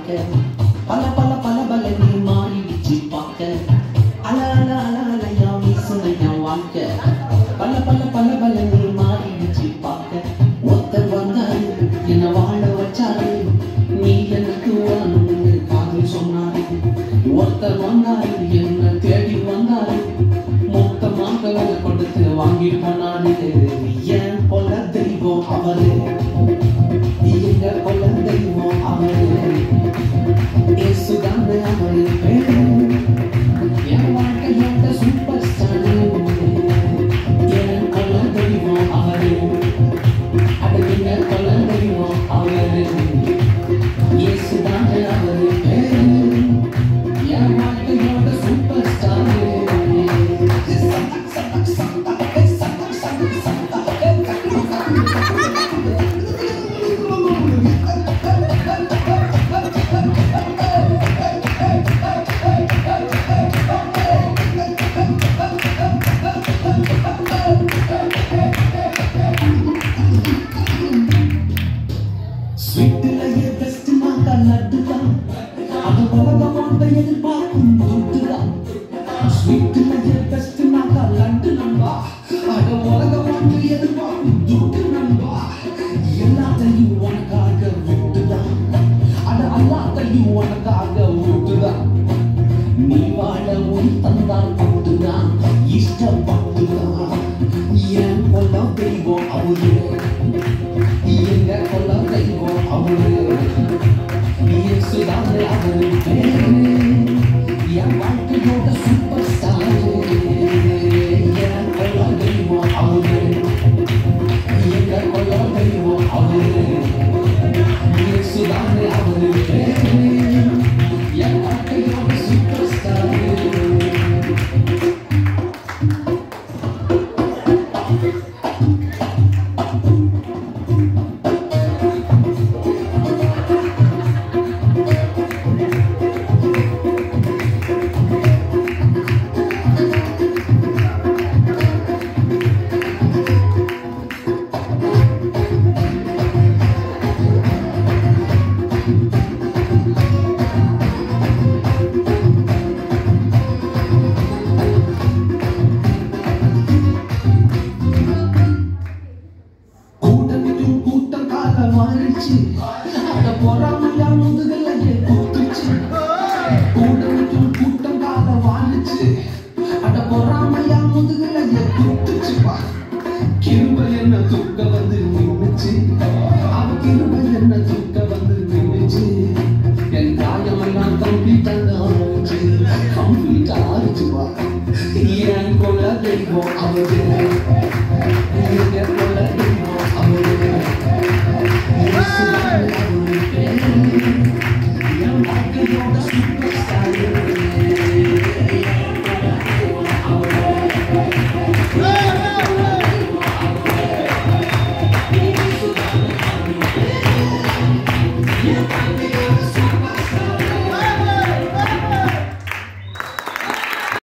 வாழ்க்கை பல பல பல பல நீ மாறிடுச்சு பார்க்க அல அல அல அலையா வீசுனையா வாழ்க்கை பல பல பல பல நீ மாறிடுச்சு பார்க்க ஒருத்தர் வந்தாரு என்ன வாழ வச்சாரு நீ எனக்கு வரணும்னு காதல் சொன்னாரு ஒருத்தர் வந்தாரு என்ன தேடி வந்தாரு மொத்தமாக விலை கொடுத்து வாங்கி போனாரு ஏன் கொல தெய்வம் அவரு எங்க கொல தெய்வம் அவரு இயேசுதானே அவரு பேரு என் வாழ்க்கையோட சூப்பர் ஸ்டார் என் கொல தெய்வம் அவரு அடுத்த கொல தெய்வம் அவரு இயேசுதானே அவரு பேரு என் வாழ்க்கையோட சூப்பர் ஸ்டார் ஸ்வீட்டிலேயே பெஸ்ட் நாங்க லட்டு தான் அது உலகம் வாழ்ந்த எதிர்பார்க்கும் துட்டு தான் ஸ்வீட்டிலேயே பெஸ்ட் நாங்க லட்டு நம்பா அது உலகம் வாழ்ந்த எதிர்பார்க்கும் துட்டு நம்பா எல்லாத்தையும் உனக்காக விட்டுதான் அது எல்லாத்தையும் உனக்காக விட்டுதான் நீ வாழ உன் தந்தால் பட்டுதான் இஷ்டப்பட்டுதான் ஏன் கொல்ல தெய்வம் அவரு எங்க கொல்ல தெய்வம் அவரு இயேசுதானே அவரு பேரு என் வாழ்க்கையோட சூப்பர் ஸ்டார் என் கொல்ல தெய்வம் அவரு எங்க கொல்ல தெய்வம் அவரு இயேசுதானே அவரு பேரு என் வாழ்க்கையோட சூப்பர் ஸ்டார் கூட்டமிட்டும் கூட்டம் கால மாறிச்சு அட பொறாமையா முதுகலையே குத்துச்சு கூட்டமிட்டும் கூட்டம் கால மாறிச்சு அட பொறாமையா முதுகலையே குத்துச்சு பா கிருப என்ன தூக்க வந்து நின்னுச்சு அவ கிருப என்ன தூக்க வந்து நின்னுச்சு என் காயமெல்லாம் கம்ப்ளீட்டாக ஆரம்பிச்சு கம்ப்ளீட்டா ஆரிச்சு பா என் கொலை தெய்வம் அவரு எங்க கொலை தெய்வம் அவரு இயேசுதானே அவரு பேரு